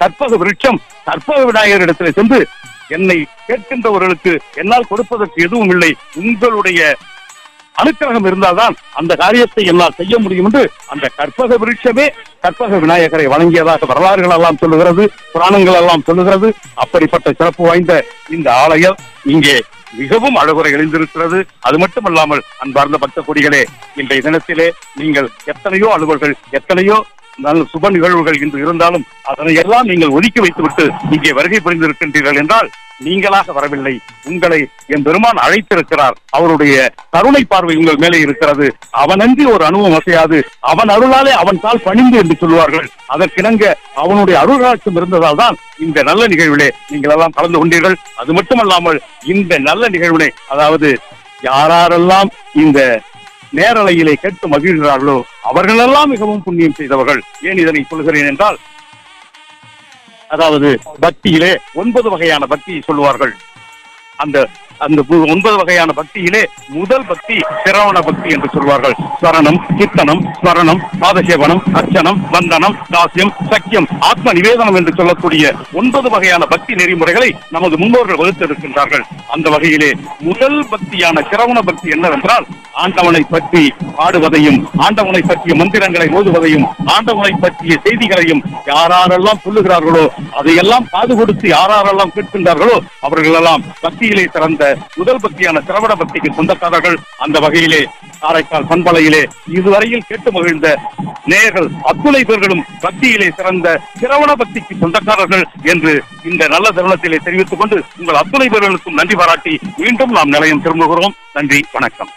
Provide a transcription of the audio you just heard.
கற்பக விருட்சம் கற்பக விநாயகரிடத்தில் சென்று என்னை கேட்கின்றவர்களுக்கு என்னால் கொடுப்பதற்கு எதுவும் இல்லை உங்களுடைய அனுக்கிரகம் இருந்தால்தான் அந்த காரியத்தை என்னால் செய்ய முடியும் என்று அந்த கற்பக விருட்சமே கற்பக விநாயகரை வழங்கியதாக வரலாறுகள் எல்லாம் சொல்லுகிறது புராணங்கள் எல்லாம் சொல்லுகிறது அப்படிப்பட்ட சிறப்பு வாய்ந்த இந்த ஆலயம் இங்கே மிகவும் அழகுரை எழுந்திருக்கிறது அது மட்டுமல்லாமல் அன்பார்ந்த பக்த கொடிகளே இன்றைய தினத்திலே நீங்கள் எத்தனையோ அலுவல்கள் எத்தனையோ நல்ல சுப நிகழ்வுகள் இன்று இருந்தாலும் அதனை எல்லாம் நீங்கள் ஒதுக்கி வைத்துவிட்டு இங்கே வருகை புரிந்திருக்கின்றீர்கள் என்றால் நீங்களாக வரவில்லை உங்களை என் பெருமான் அழைத்திருக்கிறார் அவருடைய கருணை பார்வை உங்கள் மேலே இருக்கிறது அவனன்றி ஒரு அனுபவம் அசையாது அவன் அருளாலே அவன் கால் பணிந்து என்று சொல்வார்கள் அதற்கிணங்க அவனுடைய அருளாட்சம் இருந்ததால் தான் இந்த நல்ல நிகழ்விலே நீங்கள் எல்லாம் கலந்து கொண்டீர்கள் அது மட்டுமல்லாமல் இந்த நல்ல நிகழ்வினை அதாவது யாரெல்லாம் இந்த நேரலையிலே கேட்டு மகிழ்கிறார்களோ அவர்களெல்லாம் மிகவும் புண்ணியம் செய்தவர்கள் ஏன் இதனை சொல்கிறேன் என்றால் அதாவது பக்தியிலே ஒன்பது வகையான பக்தியை சொல்லுவார்கள் அந்த அந்த பு- ஒன்பது வகையான பக்தியிலே முதல் பக்தி சிரவண பக்தி என்று சொல்வார்கள் ஸ்வரணம் கீர்த்தனம் ஸ்மரணம் பாதசேவனம் அர்ச்சனம் வந்தனம் தாசியம் சக்கியம் ஆத்ம நிவேதனம் என்று சொல்லக்கூடிய ஒன்பது வகையான பக்தி நெறிமுறைகளை நமது முன்னோர்கள் வகுத்திருக்கின்றார்கள் அந்த வகையிலே முதல் பக்தியான சிரவண பக்தி என்னவென்றால் ஆண்டவனை பற்றி பாடுவதையும் ஆண்டவனை பற்றிய மந்திரங்களை ஓதுவதையும் ஆண்டவனை பற்றிய செய்திகளையும் யாரெல்லாம் சொல்லுகிறார்களோ அதையெல்லாம் காது கொடுத்து யாரெல்லாம் கேட்கின்றார்களோ அவர்களெல்லாம் பக்தியிலே சிறந்த முதல் பக்தியான சிரவண பக்திக்கு சொந்தக்காரர்கள் அந்த வகையிலே காரைக்கால் பண்பலையிலே இதுவரையில் கேட்டு மகிழ்ந்த நேயர்கள் அத்துணை பேர்களும் பக்தியிலே சிறந்த சிரவண பக்திக்கு சொந்தக்காரர்கள் என்று இந்த நல்ல தருணத்திலே தெரிவித்துக் கொண்டு உங்கள் அத்துணை பேர்களுக்கும் நன்றி பாராட்டி மீண்டும் நாம் நிலையம் திரும்புகிறோம் நன்றி வணக்கம்